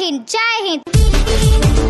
ஹிந்த் ஜெய் ஹிந்த்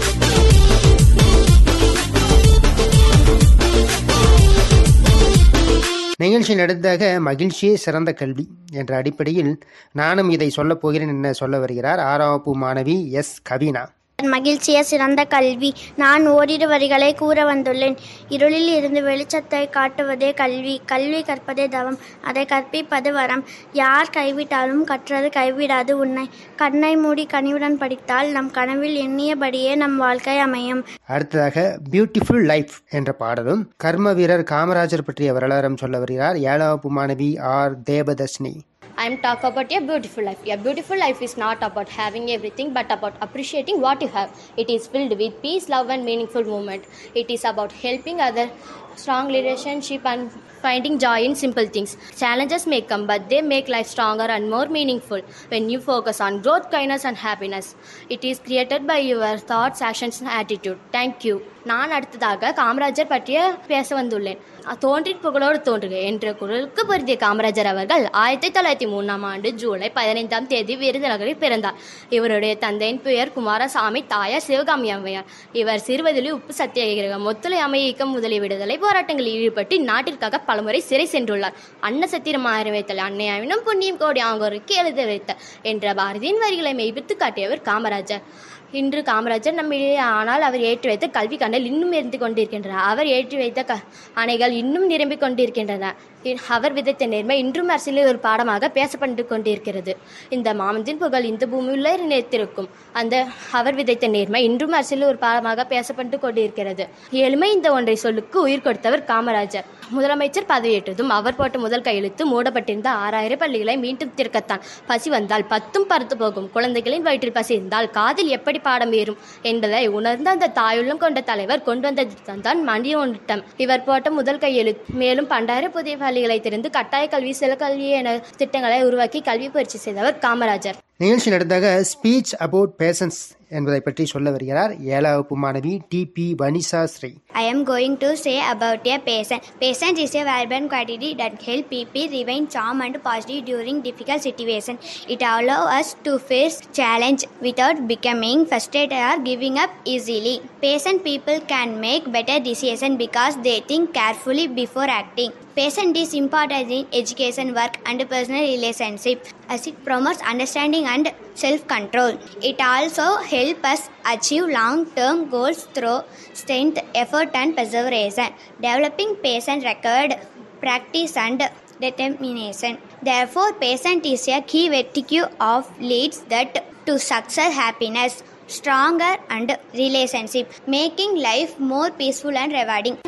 நிகழ்ச்சி நடந்ததாக மகிழ்ச்சியே சிறந்த கல்வி என்ற அடிப்படையில் நானும் இதை சொல்லப் போகிறேன் என சொல்ல வருகிறார் ஆறாம் வகுப்பு மாணவி எஸ் கவினா மகிழ்ச்சியே சிறந்த கல்வி நான் ஓரிரு வரிகளை கூற வந்துள்ளேன் இருளில் இருந்து வெளிச்சத்தை காட்டுவதே கல்வி கல்வி கற்பதே தவம் அதை கற்பிப்பது வரம் யார் கைவிட்டாலும் கற்றது கைவிடாது உன்னை கண்ணை மூடி கனிவுடன் படித்தால் நம் கனவில் எண்ணியபடியே நம் வாழ்க்கை அமையும் அடுத்ததாக பியூட்டிஃபுல் லைஃப் என்ற பாடலும் கர்ம வீரர் காமராஜர் பற்றிய வரலாறும் சொல்ல வருகிறார் ஏழாம் வகுப்பு மாணவி R Devadharshini I am talk about a beautiful life. A beautiful life is not about having everything but about appreciating what you have. It is filled with peace, love and meaningful moment. It is about helping other strong relationship and finding joy in simple things. Challenges may come but they make life stronger and more meaningful when you focus on growth, kindness and happiness. It is created by your thoughts, actions and attitude. Thank you. நான் அடுத்ததாக காமராஜர் பற்றிய பேச வந்துள்ளேன் தோன்றின் புகழோடு தோன்றுக என்ற குரலுக்கு பொருந்திய காமராஜர் அவர்கள் ஆயிரத்தி தொள்ளாயிரத்தி மூணாம் ஆண்டு ஜூலை பதினைந்தாம் தேதி விருதுநகரில் பிறந்தார் இவருடைய தந்தையின் பெயர் குமாரசாமி தாயார் சிவகாமி அம்மையார் இவர் சிறுவதில் உப்பு சத்தியாகிரகம் ஒத்துழையாமை இயக்கம் முதலிய விடுதலை போராட்டங்களில் ஈடுபட்டு நாட்டிற்காக பலமுறை சிறை சென்றுள்ளார் அன்ன சத்திரம் ஆயிரம் வைத்தல் அன்னையாவினும் புண்ணியம் கோடி ஆங்கோருக்கு எழுத வைத்த என்ற பாரதியின் வரிகளை மெய்ப்பித்து காட்டியவர் காமராஜர் இன்று காமராஜர் நம்மிடையே ஆனால் அவர் ஏற்றி வைத்த கல்வி கண்டல் இன்னும் இருந்து கொண்டிருக்கின்றன அவர் ஏற்றி வைத்த க அணைகள் இன்னும் நிரம்பிக் கொண்டிருக்கின்றன இ- அவர் விதைத்த நேர்மை இன்றும் அரசியலில் ஒரு பாடமாக பேசப்பட்டு கொண்டிருக்கிறது இந்த மாமந்தின் புகழ் இந்த பூமியுள்ள நிலைத்திருக்கும் அந்த அவர் விதைத்த நேர்மை இன்றும் அரசியலில் ஒரு பாடமாக பேசப்பட்டு கொண்டிருக்கிறது எளிமை இந்த ஒன்றை சொல்லுக்கு உயிர் கொடுத்தவர் காமராஜர் முதலமைச்சர் பதவியேற்றதும் அவர் போட்ட முதல் கையெழுத்து மூடப்பட்டிருந்த ஆறாயிரம் பள்ளிகளை மீண்டும் திறக்கத்தான் பசி வந்தால் பத்தும் பருத்து போகும் குழந்தைகளின் வயிற்றில் பசி இருந்தால் காதில் எப்படி பாடம் ஏறும் என்பதை உணர்ந்த அந்த தாயுள்ளம் கொண்ட தலைவர் கொண்டு வந்தது தான் மண்டிய ஒன்றிட்டம் இவர் போட்ட முதல் கையெழுத்து மேலும் பண்டாயிரம் புதிய பள்ளிகளை திறந்து கட்டாய கல்வி சில கல்வி என திட்டங்களை உருவாக்கி கல்வி பயிற்சி செய்தவர் காமராஜர் நிகழ்ச்சி நடந்ததாக ஸ்பீச் அபவுட் பேஷன்ஸ் என்பதை பற்றி சொல்ல வருகிறார் ஏழாம் வகுப்பு மாணவி T P Vanisa Sri I am going to say about a patient. Patient is a vibrant quality that help people remain calm and positive during difficult situation. It allows us to face challenge without becoming frustrated or giving up easily. Patient people can make better decisions because they think carefully before acting. Patient is important in education, work, and personal relationship as it promotes understanding and self-control. It also helps us achieve long-term goals through strength, effort, and perseverance. Developing patient record, practice, and determination. Therefore, patient is a key virtue of leads that to success, happiness, stronger, and relationship, making life more peaceful and rewarding.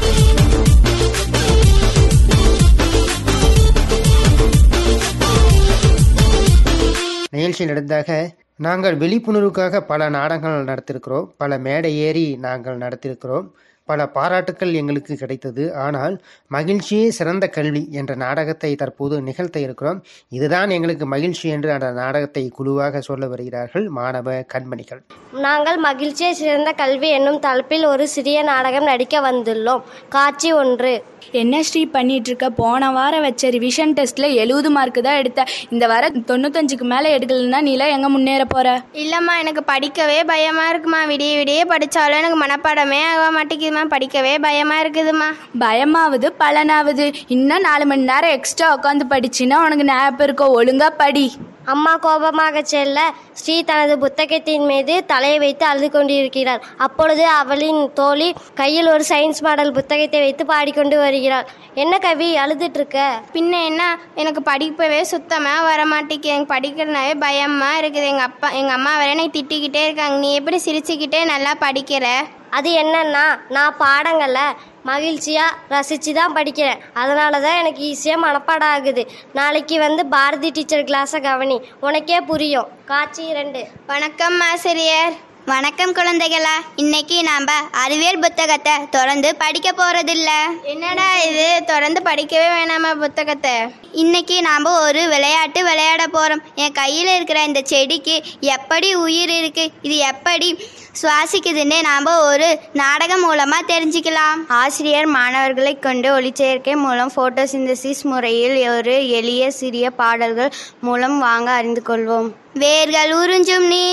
நிகழ்ச்சி நடந்ததாக நாங்கள் விழிப்புணர்வுக்காக பல நாடகங்கள் நடத்திருக்கிறோம் பல மேடை ஏறி நாங்கள் நடத்திருக்கிறோம் பல பாராட்டுக்கள் எங்களுக்கு கிடைத்தது ஆனால் மகிழ்ச்சியே சிறந்த கல்வி என்ற நாடகத்தை தற்போது நிகழ்த்த இருக்கிறோம் இதுதான் எங்களுக்கு மகிழ்ச்சி என்று அந்த நாடகத்தை குழுவாக சொல்ல வருகிறார்கள் மாணவ கண்மணிகள் நாங்கள் மகிழ்ச்சியை சிறந்த கல்வி என்னும் தலைப்பில் ஒரு சிறிய நாடகம் நடிக்க வந்துள்ளோம் காட்சி ஒன்று என்ன ஸ்ரீ பண்ணிட்டு இருக்க போன வாரம் வச்ச ரிவிஷன் டெஸ்ட்ல எழுபது மார்க் தான் எடுத்த இந்த வாரம் தொண்ணூத்தஞ்சுக்கு மேல எடுக்கலன்னா நீலாம் எங்க முன்னேற போற இல்லைம்மா எனக்கு படிக்கவே பயமாக இருக்குமா விடிய விடிய படித்தாலும் எனக்கு மனப்பாடமே ஆக மாட்டேங்குதுமா படிக்கவே பயமாக இருக்குதுமா பயமாவது பலனாவது இன்னும் நாலு மணி நேரம் எக்ஸ்ட்ரா உட்காந்து படிச்சின்னா உனக்கு ஞாபகம் இருக்கோ ஒழுங்கா படி அம்மா கோபமாக செல்ல ஸ்ரீ தனது புத்தகத்தின் மீது தலையை வைத்து அழுது கொண்டிருக்கிறார் அப்பொழுது அவளின் தோழி கையில் ஒரு சயின்ஸ் மாடல் புத்தகத்தை வைத்து பாடிக்கொண்டு வருகிறாள் என்ன கவி அழுதுட்டு இருக்க பின்ன என்ன எனக்கு படிப்பவே சுத்தமாக வர மாட்டேங்குது எனக்கு படிக்கிறனாவே பயமாக இருக்குது எங்கள் அப்பா எங்கள் அம்மா வேற என்னை திட்டிக்கிட்டே இருக்காங்க நீ எப்படி சிரிச்சுக்கிட்டே நல்லா படிக்கிற அது என்னன்னா நான் பாடங்களை மகிழ்ச்சியாக ரசித்து தான் படிக்கிறேன் அதனால தான் எனக்கு ஈஸியாக மனப்பாடம் ஆகுது நாளைக்கு வந்து பாரதி டீச்சர் கிளாஸை கவனி உனக்கே புரியும் காட்சி இரண்டு வணக்கம் ஆசிரியர் வணக்கம் குழந்தைகளா இன்னைக்கு நாம அறிவியல் புத்தகத்தை தொடர்ந்து படிக்க போறதில்ல என்னடா இது தொடர்ந்து படிக்கவே வேணாமா புத்தகத்தை இன்னைக்கு நாம ஒரு விளையாட்டு விளையாட போறோம் என் கையில இருக்கிற இந்த செடிக்கு எப்படி உயிர் இருக்கு இது எப்படி சுவாசிக்குதுன்னு நாம ஒரு நாடகம் மூலமா தெரிஞ்சுக்கலாம் ஆசிரியர் மாணவர்களை கொண்டு ஒளிச்சேர்க்கை மூலம் போட்டோசிந்தசிஸ் முறையில் ஒரு எளிய சிறிய பாடல்கள் மூலம் வாங்க அறிந்து கொள்வோம் வேர்கள் உறிஞ்சும் நீர்